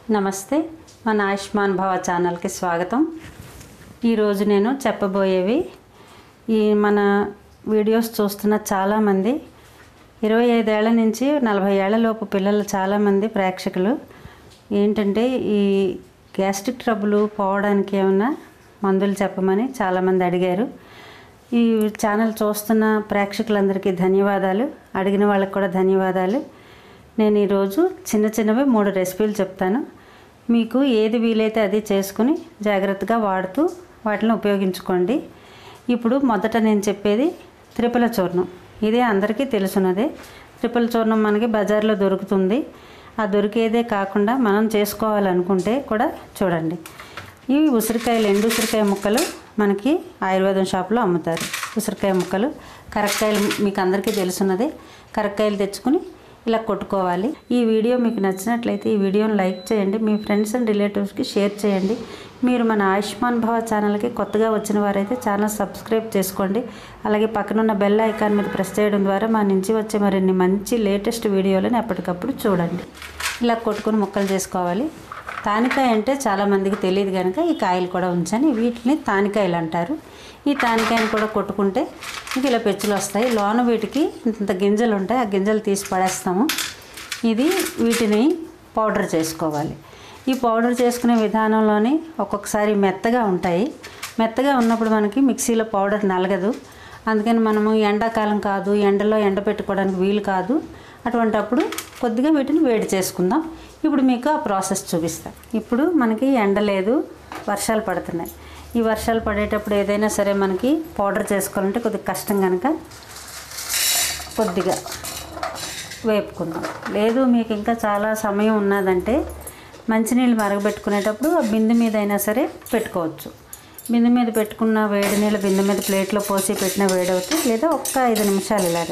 నమస్తే మన ఆయుష్మాన్ భవ ఛానల్కి స్వాగతం ఈరోజు నేను చెప్పబోయేవి ఈ మన వీడియోస్ చూస్తున్న చాలామంది ఇరవై ఐదేళ్ల నుంచి నలభై ఏళ్లలోపు పిల్లలు చాలామంది ప్రేక్షకులు ఏంటంటే ఈ గ్యాస్ట్రిక్ ట్రబుల్ పోవడానికి ఏమన్నా మందులు చెప్పమని చాలామంది అడిగారు ఈ ఛానల్ చూస్తున్న ప్రేక్షకులందరికీ ధన్యవాదాలు అడిగిన వాళ్ళకి కూడా ధన్యవాదాలు నేను ఈరోజు చిన్న చిన్నవి మూడు రెసిపీలు చెప్తాను మీకు ఏది వీలైతే అది చేసుకుని జాగ్రత్తగా వాడుతూ వాటిని ఉపయోగించుకోండి ఇప్పుడు మొదట నేను చెప్పేది త్రిపల చూర్ణం ఇదే అందరికీ తెలుసున్నదే త్రిపల చూర్ణం మనకి బజార్లో దొరుకుతుంది ఆ దొరికేదే కాకుండా మనం చేసుకోవాలనుకుంటే కూడా చూడండి ఇవి ఉసిరికాయలు ఎండు ఉసిరికాయ ముక్కలు మనకి ఆయుర్వేదం షాప్లో అమ్ముతారు ఉసిరికాయ ముక్కలు కరక్కాయలు మీకు అందరికీ తెలుసున్నదే కరక్కాయలు తెచ్చుకుని ఇలా కొట్టుకోవాలి ఈ వీడియో మీకు నచ్చినట్లయితే ఈ వీడియోని లైక్ చేయండి మీ ఫ్రెండ్స్ అండ్ రిలేటివ్స్కి షేర్ చేయండి మీరు మన ఆయుష్మాన్ భవ ఛానల్కి కొత్తగా వచ్చిన వారైతే ఛానల్ సబ్స్క్రైబ్ చేసుకోండి అలాగే పక్కనున్న బెల్ ఐకాన్ మీద ప్రెస్ చేయడం ద్వారా మా నుంచి వచ్చే మరిన్ని మంచి లేటెస్ట్ వీడియోలను ఎప్పటికప్పుడు చూడండి ఇలా కొట్టుకుని ముక్కలు చేసుకోవాలి తానికాయ అంటే చాలామందికి తెలియదు కనుక ఈ కాయలు కూడా ఉంచాను వీటిని తానికాయలు అంటారు ఈ తానికాయని కూడా కొట్టుకుంటే ఇంక ఇలా పెచ్చులు వస్తాయి లోన వీటికి ఇంత గింజలు ఉంటాయి ఆ గింజలు తీసి పడేస్తాము ఇది వీటిని పౌడర్ చేసుకోవాలి ఈ పౌడర్ చేసుకునే విధానంలోని ఒక్కొక్కసారి మెత్తగా ఉంటాయి మెత్తగా ఉన్నప్పుడు మనకి మిక్సీలో పౌడర్ నలగదు అందుకని మనము ఎండాకాలం కాదు ఎండలో ఎండ పెట్టుకోవడానికి వీలు కాదు అటువంటప్పుడు కొద్దిగా వీటిని వేడి చేసుకుందాం ఇప్పుడు మీకు ఆ ప్రాసెస్ చూపిస్తాను ఇప్పుడు మనకి ఎండ లేదు వర్షాలు పడుతున్నాయి ఈ వర్షాలు పడేటప్పుడు ఏదైనా సరే మనకి పౌడర్ చేసుకోవాలంటే కొద్దిగా కష్టం కనుక కొద్దిగా వేపుకుందాం లేదు మీకు ఇంకా చాలా సమయం ఉన్నదంటే మంచినీళ్ళు మరగబెట్టుకునేటప్పుడు ఆ బిందె మీద అయినా సరే పెట్టుకోవచ్చు బిందె మీద పెట్టుకున్న వేడి నీళ్ళు బిందె మీద ప్లేట్లో పోసి పెట్టిన వేడి అవుతుంది లేదా ఒక్క ఐదు నిమిషాలు ఇలాగ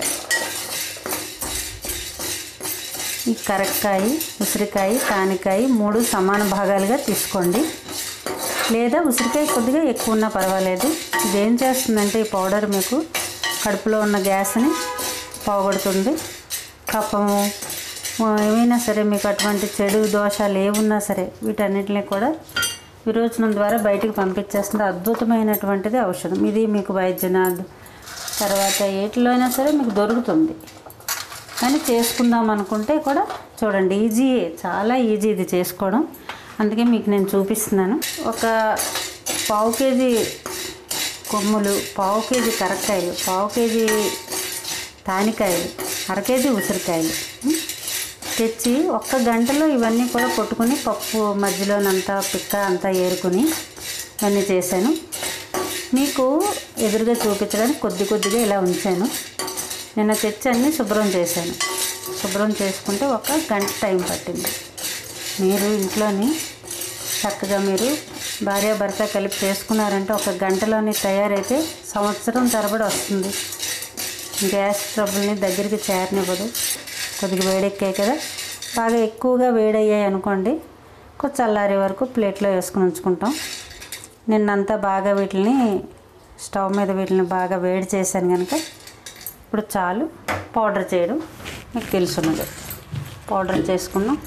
ఈ కరక్కాయ ఉసిరికాయ తానికాయ మూడు సమాన భాగాలుగా తీసుకోండి లేదా ఉసిరికాయ కొద్దిగా ఎక్కువ ఉన్నా పర్వాలేదు ఇదేం చేస్తుందంటే ఈ పౌడర్ మీకు కడుపులో ఉన్న గ్యాస్ని పోగొడుతుంది కఫము ఏమైనా సరే మీకు అటువంటి చెడు దోషాలు ఏమున్నా సరే వీటన్నిటిని కూడా విరోచనం ద్వారా బయటికి పంపించేస్తుంది అద్భుతమైనటువంటిది ఔషధం ఇది మీకు వైద్యనాథ్ తర్వాత ఏటిలో అయినా సరే మీకు దొరుకుతుంది కానీ చేసుకుందాం అనుకుంటే కూడా చూడండి ఈజీ చాలా ఈజీ ఇది చేసుకోవడం అందుకే మీకు నేను చూపిస్తున్నాను ఒక పావు కేజీ కొమ్ములు పావు కేజీ కరక్కాయలు పావు కేజీ తానికాయలు అర కేజీ ఉసిరికాయలు ఉం? తెచ్చి ఒక్క గంటలో ఇవన్నీ కూడా కొట్టుకుని పప్పు మధ్యలోనంతా పిక్క అంతా ఏరుకుని ఇవన్నీ చేశాను మీకు ఎదురుగా చూపించడానికి కొద్ది కొద్దిగా ఇలా ఉంచాను నిన్న తెచ్చి అన్నీ శుభ్రం చేశాను శుభ్రం చేసుకుంటే ఒక గంట టైం పట్టింది మీరు ఇంట్లోని చక్కగా మీరు భార్యాభర్త కలిపి చేసుకున్నారంటే ఒక గంటలోని తయారైతే సంవత్సరం తరబడి వస్తుంది గ్యాస్ ట్రబుల్ని దగ్గరికి చేరనివ్వదు కొద్దిగా వేడెక్కాయి కదా బాగా ఎక్కువగా వేడయ్యాయి అనుకోండి కొంచెం చల్లారే వరకు ప్లేట్లో వేసుకుని ఉంచుకుంటాం నిన్నంతా బాగా వీటిని స్టవ్ మీద వీటిని బాగా వేడి చేశాను కనుక ఇప్పుడు చాలు పౌడర్ చేయడం మీకు తెలుసున్నది పౌడర్ చేసుకున్నాం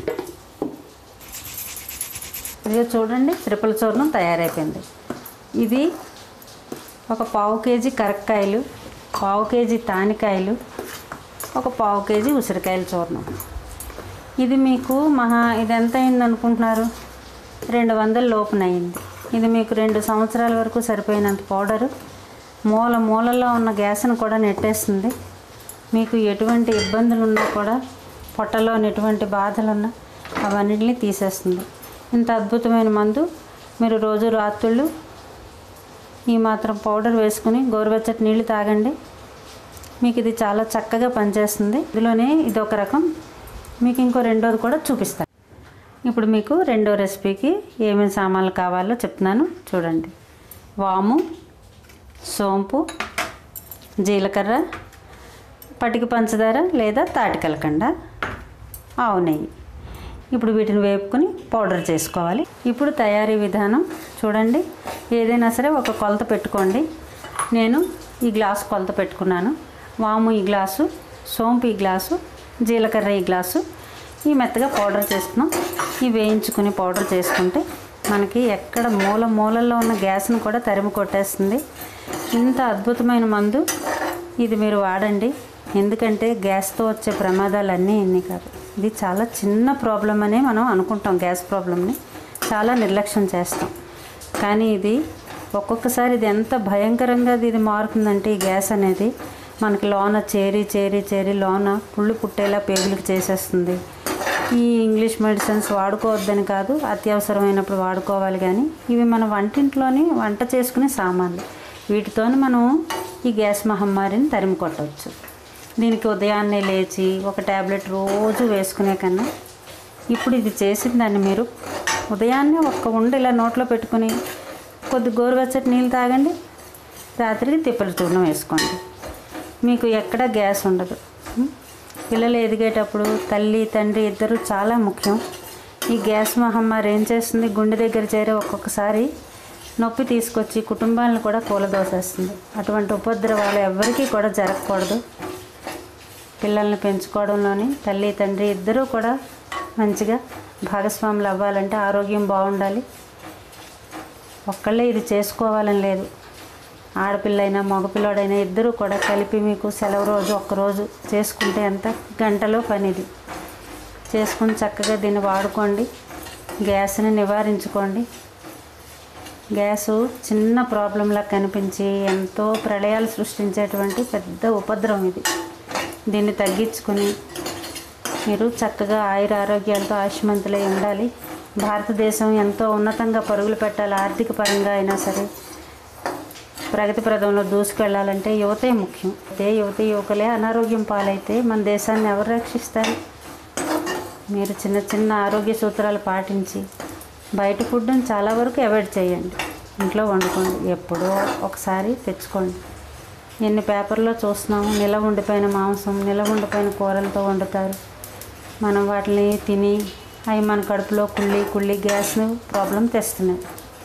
ఇది చూడండి త్రిపుల చూర్ణం తయారైపోయింది ఇది ఒక పావు కేజీ కరక్కాయలు పావు కేజీ తానికాయలు ఒక పావు కేజీ ఉసిరికాయల చూర్ణం ఇది మీకు మహా ఇది ఎంత అయింది అనుకుంటున్నారు రెండు వందల లోపున అయింది ఇది మీకు రెండు సంవత్సరాల వరకు సరిపోయినంత పౌడరు మూల మూలలో ఉన్న గ్యాస్ను కూడా నెట్టేస్తుంది మీకు ఎటువంటి ఇబ్బందులు ఉన్నా కూడా పొట్టలో ఎటువంటి బాధలున్నా అవన్నిటిని తీసేస్తుంది ఇంత అద్భుతమైన మందు మీరు రోజు రాత్రుళ్ళు ఈ మాత్రం పౌడర్ వేసుకుని గోరువెచ్చటి నీళ్ళు తాగండి మీకు ఇది చాలా చక్కగా పనిచేస్తుంది ఇందులోనే ఇది ఒక రకం మీకు ఇంకో రెండోది కూడా చూపిస్తాను ఇప్పుడు మీకు రెండో రెసిపీకి ఏమేమి సామాన్లు కావాలో చెప్తున్నాను చూడండి వాము సోంపు జీలకర్ర పటిక పంచదార లేదా తాటికలకండ ఆవు నెయ్యి ఇప్పుడు వీటిని వేపుకొని పౌడర్ చేసుకోవాలి ఇప్పుడు తయారీ విధానం చూడండి ఏదైనా సరే ఒక కొలత పెట్టుకోండి నేను ఈ గ్లాసు కొలత పెట్టుకున్నాను వాము ఈ గ్లాసు సోంపు ఈ గ్లాసు జీలకర్ర ఈ గ్లాసు ఈ మెత్తగా పౌడర్ చేసుకున్నాం ఈ వేయించుకుని పౌడర్ చేసుకుంటే మనకి ఎక్కడ మూల మూలల్లో ఉన్న గ్యాస్ను కూడా తరిమి కొట్టేస్తుంది ఇంత అద్భుతమైన మందు ఇది మీరు వాడండి ఎందుకంటే గ్యాస్తో వచ్చే ప్రమాదాలు అన్నీ ఇన్ని కాదు ఇది చాలా చిన్న ప్రాబ్లం అనే మనం అనుకుంటాం గ్యాస్ ప్రాబ్లమ్ని చాలా నిర్లక్ష్యం చేస్తాం కానీ ఇది ఒక్కొక్కసారి ఇది ఎంత భయంకరంగా ఇది మారుతుందంటే ఈ గ్యాస్ అనేది మనకి లోన చేరి చేరి చేరి లోన పుళ్ళు పుట్టేలా పేగులకు చేసేస్తుంది ఈ ఇంగ్లీష్ మెడిసిన్స్ వాడుకోవద్దని కాదు అత్యవసరమైనప్పుడు వాడుకోవాలి కానీ ఇవి మన వంటింట్లోని వంట చేసుకునే సామాన్లు వీటితోని మనం ఈ గ్యాస్ మహమ్మారిని తరిమి కొట్టవచ్చు దీనికి ఉదయాన్నే లేచి ఒక ట్యాబ్లెట్ రోజు వేసుకునే కన్నా ఇప్పుడు ఇది చేసిన దాన్ని మీరు ఉదయాన్నే ఒక్క ఉండి ఇలా నోట్లో పెట్టుకుని కొద్ది గోరువెచ్చటి నీళ్ళు తాగండి రాత్రికి తిప్పల చూర్ణం వేసుకోండి మీకు ఎక్కడ గ్యాస్ ఉండదు ఉం? పిల్లలు ఎదిగేటప్పుడు తల్లి తండ్రి ఇద్దరు చాలా ముఖ్యం ఈ గ్యాస్ మహమ్మారి ఏం చేస్తుంది గుండె దగ్గర చేరే ఒక్కొక్కసారి నొప్పి తీసుకొచ్చి కుటుంబాలను కూడా కూలదోసేస్తుంది అటువంటి ఉపద్రవాలు ఎవ్వరికీ కూడా జరగకూడదు పిల్లల్ని పెంచుకోవడంలోని తల్లి తండ్రి ఇద్దరూ కూడా మంచిగా భాగస్వాములు అవ్వాలంటే ఆరోగ్యం బాగుండాలి ఒక్కళ్ళే ఇది చేసుకోవాలని లేదు ఆడపిల్లైనా మగపిల్లాడైనా ఇద్దరూ కూడా కలిపి మీకు సెలవు రోజు ఒక్కరోజు చేసుకుంటే ఎంత గంటలో పని ఇది చేసుకుని చక్కగా దీన్ని వాడుకోండి గ్యాస్ని నివారించుకోండి గ్యాసు చిన్న ప్రాబ్లంలా కనిపించి ఎంతో ప్రళయాలు సృష్టించేటువంటి పెద్ద ఉపద్రవం ఇది దీన్ని తగ్గించుకుని మీరు చక్కగా ఆయుర ఆరోగ్యాలతో ఆయుష్మంతులై ఉండాలి భారతదేశం ఎంతో ఉన్నతంగా పరుగులు పెట్టాలి ఆర్థిక పరంగా అయినా సరే ప్రగతి ప్రదంలో దూసుకెళ్ళాలంటే యువతే ముఖ్యం అదే యువత యువకులే అనారోగ్యం పాలైతే మన దేశాన్ని ఎవరు రక్షిస్తారు మీరు చిన్న చిన్న ఆరోగ్య సూత్రాలు పాటించి బయట ఫుడ్ని చాలా వరకు అవాయిడ్ చేయండి ఇంట్లో వండుకోండి ఎప్పుడో ఒకసారి తెచ్చుకోండి ఎన్ని పేపర్లో చూస్తున్నాము నిలవ ఉండిపోయిన మాంసం నిలవ ఉండిపోయిన కూరలతో వండుతారు మనం వాటిని తిని అవి మన కడుపులో కుళ్ళి కుళ్ళి గ్యాస్ ప్రాబ్లం తెస్తున్నాయి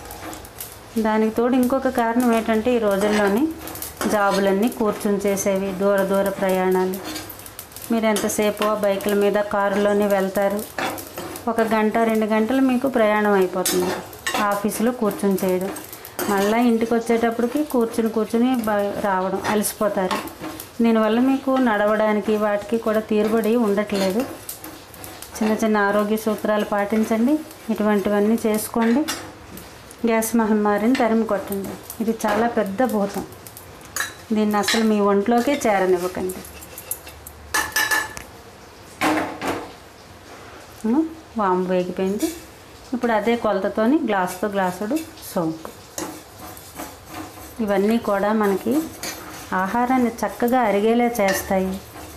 దానికి తోడు ఇంకొక కారణం ఏంటంటే ఈ రోజుల్లోని జాబులన్నీ కూర్చుని చేసేవి దూర దూర ప్రయాణాలు మీరు ఎంతసేపు ఆ బైకుల మీద కారులోనే వెళ్తారు ఒక గంట రెండు గంటలు మీకు ప్రయాణం అయిపోతుంది ఆఫీసులో కూర్చుని చేయడం మళ్ళీ ఇంటికి వచ్చేటప్పటికి కూర్చుని కూర్చుని బ- రావడం అలసిపోతారు దీనివల్ల మీకు నడవడానికి వాటికి కూడా తీరుబడి ఉండట్లేదు చిన్న చిన్న ఆరోగ్య సూత్రాలు పాటించండి ఇటువంటివన్నీ చేసుకోండి గ్యాస్ మహమ్మారిని తరిమి కొట్టండి ఇది చాలా పెద్ద భూతం దీన్ని అసలు మీ ఒంట్లోకే చేరనివ్వకండి ఉం, వాము వేగిపోయింది ఇప్పుడు అదే కొలతతోని గ్లాసుతో గ్లాసుడు సోంపు ఇవన్నీ కూడా మనకి ఆహారాన్ని చక్కగా అరిగేలా చేస్తాయి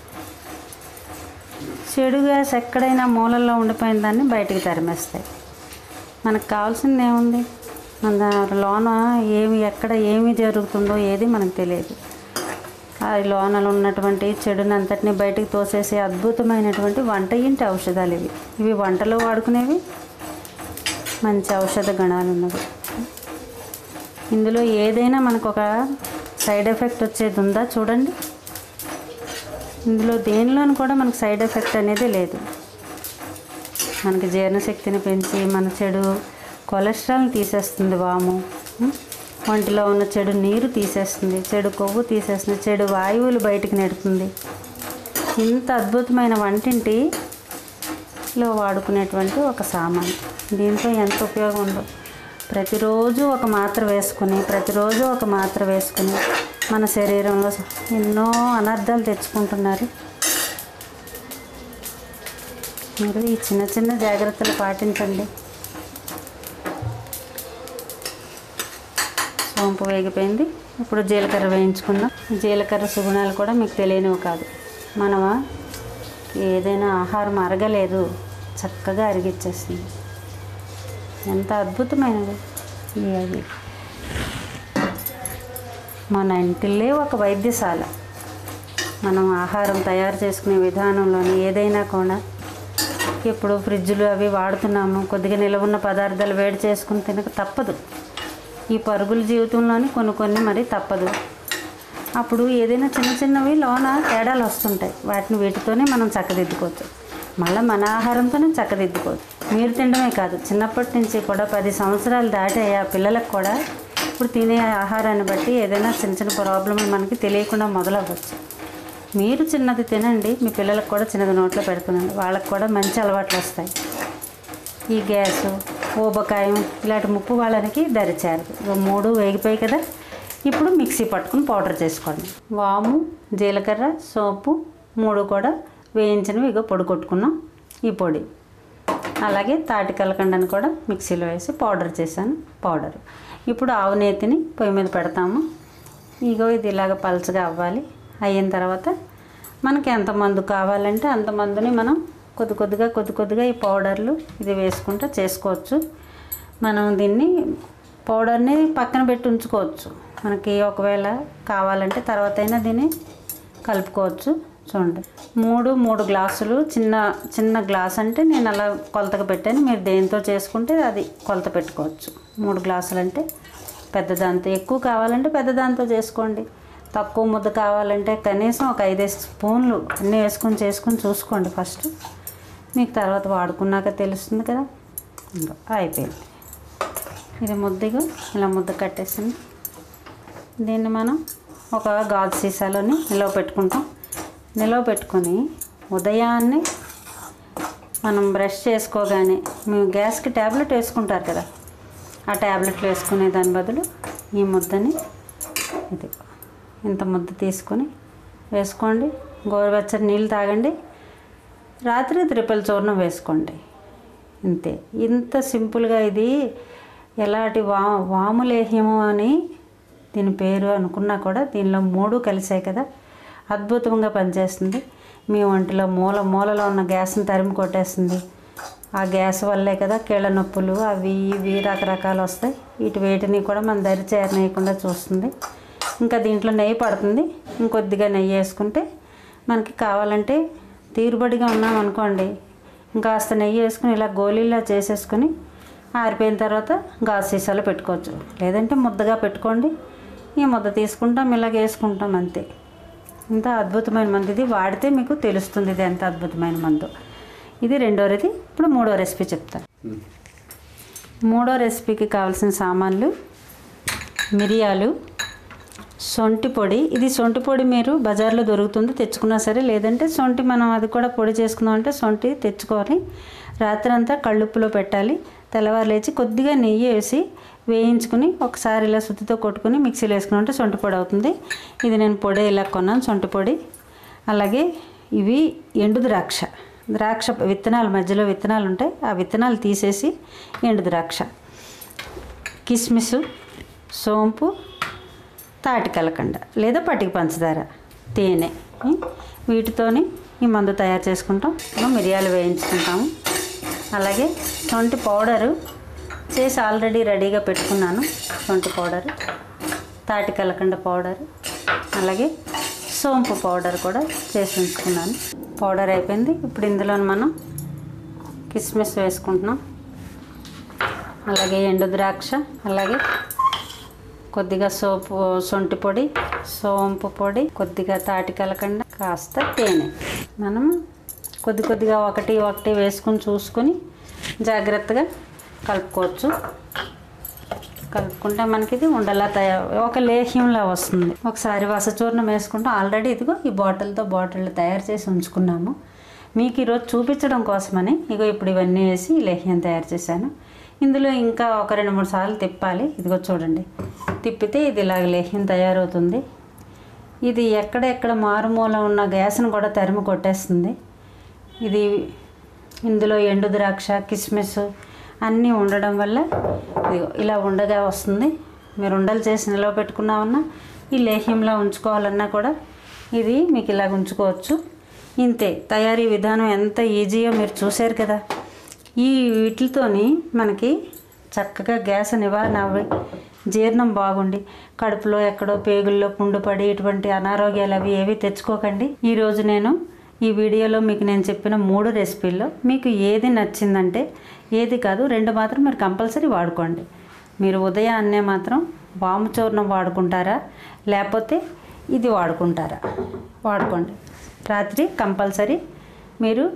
చెడు గ్యాస్ ఎక్కడైనా మూలల్లో ఉండిపోయిన దాన్ని బయటికి తరిమేస్తాయి మనకు కావాల్సింది ఏముంది మన లోన ఏమి ఎక్కడ ఏమి జరుగుతుందో ఏది మనకు తెలియదు ఆ లోనలు ఉన్నటువంటి చెడునంతటిని బయటికి తోసేసే అద్భుతమైనటువంటి వంట ఇంటి ఔషధాలు ఇవి ఇవి వంటలో వాడుకునేవి మంచి ఔషధ గణాలు ఉన్నవి ఇందులో ఏదైనా మనకు ఒక సైడ్ ఎఫెక్ట్ వచ్చేది ఉందా చూడండి ఇందులో దేనిలోనూ కూడా మనకు సైడ్ ఎఫెక్ట్ అనేది లేదు మనకి జీర్ణశక్తిని పెంచి మన చెడు కొలెస్ట్రాల్ని తీసేస్తుంది వాము ఉం? ఒంటిలో ఉన్న చెడు నీరు తీసేస్తుంది చెడు కొవ్వు తీసేస్తుంది చెడు వాయువులు బయటికి నెడుతుంది ఇంత అద్భుతమైన వంటింటిలో వాడుకునేటువంటి ఒక సామాన్ దీంతో ఎంత ఉపయోగం ఉందో ప్రతిరోజు ఒక మాత్ర వేసుకుని ప్రతిరోజు ఒక మాత్ర వేసుకుని మన శరీరంలో ఎన్నో అనర్థాలు తెచ్చుకుంటున్నారు మీరు ఈ చిన్న చిన్న జాగ్రత్తలు పాటించండి సోంపు వేగిపోయింది ఇప్పుడు జీలకర్ర వేయించుకుందాం జీలకర్ర సుగుణాలు కూడా మీకు తెలియనివి కాదు మనమ ఏదైనా ఆహారం అరగలేదు చక్కగా అరిగిచ్చేస్తుంది ఎంత అద్భుతమైనది ఈ అది మన ఇంటిల్లే ఒక వైద్యశాల మనం ఆహారం తయారు చేసుకునే విధానంలోని ఏదైనా కూడా ఇప్పుడు ఫ్రిడ్జ్లు అవి వాడుతున్నాము కొద్దిగా నిలవ ఉన్న పదార్థాలు వేడి చేసుకుని తినక తప్పదు ఈ పరుగుల జీవితంలోని కొన్ని కొన్ని మరి తప్పదు అప్పుడు ఏదైనా చిన్న చిన్నవి లోన తేడాలు వస్తుంటాయి వాటిని వీటితోనే మనం చక్కదిద్దుకోవచ్చు మళ్ళీ మన ఆహారంతోనే చక్కదిద్దుకోవచ్చు మీరు తినడమే కాదు చిన్నప్పటి నుంచి కూడా పది సంవత్సరాలు దాటాయి ఆ పిల్లలకు కూడా ఇప్పుడు తినే ఆహారాన్ని బట్టి ఏదైనా చిన్న చిన్న ప్రాబ్లం మనకి తెలియకుండా మొదలవ్వచ్చు మీరు చిన్నది తినండి మీ పిల్లలకు కూడా చిన్నది నోట్లో పెడుతుందండి వాళ్ళకి కూడా మంచి అలవాట్లు వస్తాయి ఈ గ్యాసు ఊబకాయం ఇలాంటి ముప్పు వాళ్ళకి దరిచారు ఇవి మూడు వేగిపోయి కదా ఇప్పుడు మిక్సీ పట్టుకుని పౌడర్ చేసుకోండి వాము జీలకర్ర సోపు మూడు కూడా వేయించినవి ఇగో పొడి కొట్టుకున్నాం ఈ పొడి అలాగే తాటి కలకండని కూడా మిక్సీలో వేసి పౌడర్ చేశాను పౌడర్ ఇప్పుడు ఆవు నేతిని పొయ్యి మీద పెడతాము ఇగో ఇది ఇలాగ పలచగా అవ్వాలి అయిన తర్వాత మనకి ఎంత మందు కావాలంటే అంత మందుని మనం కొద్ది కొద్దిగా కొద్ది కొద్దిగా ఈ పౌడర్లు ఇది వేసుకుంటూ చేసుకోవచ్చు మనం దీన్ని పౌడర్ని పక్కన పెట్టి ఉంచుకోవచ్చు మనకి ఒకవేళ కావాలంటే తర్వాత అయినా దీన్ని కలుపుకోవచ్చు చూడండి మూడు మూడు గ్లాసులు చిన్న చిన్న గ్లాస్ అంటే నేను అలా కొలతగా పెట్టాను మీరు దేంతో చేసుకుంటే అది కొలత పెట్టుకోవచ్చు మూడు గ్లాసులు అంటే పెద్ద దాంతో ఎక్కువ కావాలంటే పెద్ద దాంతో చేసుకోండి తక్కువ ముద్ద కావాలంటే కనీసం ఒక ఐదేసి స్పూన్లు అన్నీ వేసుకొని చేసుకొని చూసుకోండి ఫస్ట్ మీకు తర్వాత వాడుకున్నాక తెలుస్తుంది కదా ఇంకా అయిపోయింది ఇది ముద్దగా ఇలా ముద్ద కట్టేసింది దీన్ని మనం ఒక గాజు సీసాలోని నిలవ పెట్టుకుంటాం నిలవ పెట్టుకొని ఉదయాన్నే మనం బ్రష్ చేసుకోగానే మేము గ్యాస్కి ట్యాబ్లెట్ వేసుకుంటారు కదా ఆ ట్యాబ్లెట్లు వేసుకునే దాని బదులు ఈ ముద్దని ఇది ఇంత ముద్ద తీసుకొని వేసుకోండి గోరువెచ్చని నీళ్ళు తాగండి రాత్రి త్రిపల్ చూర్ణం వేసుకోండి ఇంతే ఇంత సింపుల్గా ఇది ఎలాంటి వా వాములేహ్యము అని దీని పేరు అనుకున్నా కూడా దీనిలో మూడు కలిసాయి కదా అద్భుతంగా పనిచేస్తుంది మీ ఒంటిలో మూల మూలలో ఉన్న గ్యాస్ని తరిమి కొట్టేస్తుంది ఆ గ్యాస్ వల్లే కదా కీళ్ళ నొప్పులు అవి ఇవి రకరకాలు వస్తాయి వీటి వేటిని కూడా మన దరి చేరనేయకుండా చూస్తుంది ఇంకా దీంట్లో నెయ్యి పడుతుంది ఇంకొద్దిగా నెయ్యి వేసుకుంటే మనకి కావాలంటే తీరుబడిగా ఉన్నాం అనుకోండి ఇంకాస్త నెయ్యి వేసుకుని ఇలా గోళీలా చేసేసుకుని ఆరిపోయిన తర్వాత గాజు సీసాలో పెట్టుకోవచ్చు లేదంటే ముద్దగా పెట్టుకోండి ఈ ముద్ద తీసుకుంటాం ఇలాగ వేసుకుంటాం అంతే ఇంత అద్భుతమైన మందు ఇది వాడితే మీకు తెలుస్తుంది ఇది ఎంత అద్భుతమైన మందు ఇది రెండోది ఇప్పుడు మూడో రెసిపీ చెప్తాను మూడో రెసిపీకి కావాల్సిన సామాన్లు మిరియాలు సొంటి పొడి ఇది సొంటి పొడి మీరు బజార్లో దొరుకుతుంది తెచ్చుకున్నా సరే లేదంటే సొంటి మనం అది కూడా పొడి చేసుకుందాం అంటే సొంటి తెచ్చుకొని రాత్రంతా కళ్ళుప్పులో పెట్టాలి తెల్లవారు లేచి కొద్దిగా నెయ్యి వేసి వేయించుకుని ఒకసారి ఇలా సుత్తితో కొట్టుకుని మిక్సీలో వేసుకుని సొంటి పొడి అవుతుంది ఇది నేను పొడి ఇలా కొన్నాను సొంటి పొడి అలాగే ఇవి ఎండు ద్రాక్ష ద్రాక్ష విత్తనాలు మధ్యలో విత్తనాలు ఉంటాయి ఆ విత్తనాలు తీసేసి ఎండు ద్రాక్ష కిస్మిస్ సోంపు తాటి కలకండ లేదా పటిక పంచదార తేనె ఉం? వీటితోని ఈ మందు తయారు చేసుకుంటాం మనం మిరియాలు వేయించుకుంటాము అలాగే సొంటి పౌడరు చేసి ఆల్రెడీ రెడీగా పెట్టుకున్నాను సొంటి పౌడరు తాటి కలకండ పౌడర్ అలాగే సోంపు పౌడర్ కూడా చేసి ఉంచుకున్నాను పౌడర్ అయిపోయింది ఇప్పుడు ఇందులో మనం కిస్మిస్ వేసుకుంటున్నాం అలాగే ఎండు ద్రాక్ష అలాగే కొద్దిగా సోపు సొంటి పొడి సోంపు పొడి కొద్దిగా తాటి కలకండ కాస్త తేనె మనం కొద్ది కొద్దిగా ఒకటి ఒకటి వేసుకొని చూసుకొని జాగ్రత్తగా కలుపుకోవచ్చు కలుపుకుంటే మనకి ఇది ఉండలా తయారు ఒక లేహ్యంలా వస్తుంది ఒకసారి వసచూర్ణం వేసుకుంటాం ఆల్రెడీ ఇదిగో ఈ బాటిల్తో బాటిల్ తయారు చేసి ఉంచుకున్నాము మీకు ఈరోజు చూపించడం కోసమని ఇగో ఇప్పుడు ఇవన్నీ వేసి ఈ లేహ్యం తయారు చేశాను ఇందులో ఇంకా ఒక రెండు మూడు సార్లు తిప్పాలి ఇదిగో చూడండి తిప్పితే ఇది ఇలాగ లేహ్యం తయారవుతుంది ఇది ఎక్కడెక్కడ మారుమూల ఉన్న గ్యాస్ను కూడా తరిమి కొట్టేస్తుంది ఇది ఇందులో ఎండు ద్రాక్ష కిస్మిస్ అన్నీ ఉండడం వల్ల ఇదిగో ఇలా ఉండగా వస్తుంది మీరు ఉండలు చేసి నిలవ పెట్టుకున్నామన్నా ఈ లేహ్యంలో ఉంచుకోవాలన్నా కూడా ఇది మీకు ఇలా ఉంచుకోవచ్చు ఇంతే తయారీ విధానం ఎంత ఈజీయో మీరు చూశారు కదా ఈ వీటితోని మనకి చక్కగా గ్యాస్ నివారణ అవ్వి జీర్ణం బాగుండి కడుపులో ఎక్కడో పేగుల్లో పుండు పడి ఇటువంటి అనారోగ్యాలు అవి ఏవి తెచ్చుకోకండి ఈరోజు నేను ఈ వీడియోలో మీకు నేను చెప్పిన మూడు రెసిపీల్లో మీకు ఏది నచ్చిందంటే ఏది కాదు రెండు మాత్రం మీరు కంపల్సరీ వాడుకోండి మీరు ఉదయాన్నే మాత్రం వాము చూర్ణం వాడుకుంటారా లేకపోతే ఇది వాడుకుంటారా వాడుకోండి రాత్రి కంపల్సరీ మీరు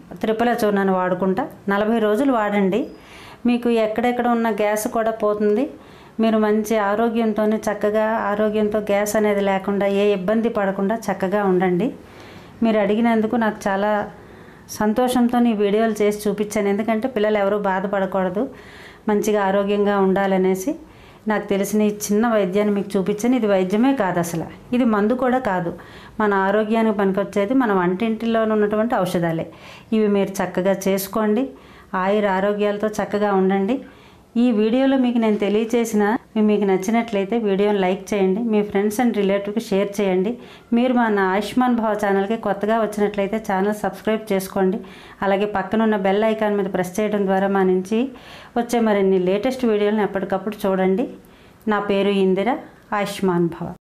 త్రిపుల చూర్ణాన్ని వాడుకుంటా నలభై రోజులు వాడండి మీకు ఎక్కడెక్కడ ఉన్న గ్యాస్ కూడా పోతుంది మీరు మంచి ఆరోగ్యంతో చక్కగా ఆరోగ్యంతో గ్యాస్ అనేది లేకుండా ఏ ఇబ్బంది పడకుండా చక్కగా ఉండండి మీరు అడిగినందుకు నాకు చాలా సంతోషంతో ఈ వీడియోలు చేసి చూపించాను ఎందుకంటే పిల్లలు ఎవరు బాధపడకూడదు మంచిగా ఆరోగ్యంగా ఉండాలనేసి నాకు తెలిసిన ఈ చిన్న వైద్యాన్ని మీకు చూపించాను ఇది వైద్యమే కాదు అసలు ఇది మందు కూడా కాదు మన ఆరోగ్యానికి పనికొచ్చేది మన వంటింటిలో ఉన్నటువంటి ఔషధాలే ఇవి మీరు చక్కగా చేసుకోండి ఆయుర ఆరోగ్యాలతో చక్కగా ఉండండి ఈ వీడియోలో మీకు నేను తెలియచేసిన మీకు నచ్చినట్లయితే వీడియోని లైక్ చేయండి మీ ఫ్రెండ్స్ అండ్ రిలేటివ్కి షేర్ చేయండి మీరు మన ఆయుష్మాన్ భవ ఛానల్కి కొత్తగా వచ్చినట్లయితే ఛానల్ సబ్స్క్రైబ్ చేసుకోండి అలాగే పక్కనున్న బెల్ ఐకాన్ మీద ప్రెస్ చేయడం ద్వారా మా నుంచి వచ్చే మరిన్ని లేటెస్ట్ వీడియోలను ఎప్పటికప్పుడు చూడండి నా పేరు ఇందిర ఆయుష్మాన్ భవ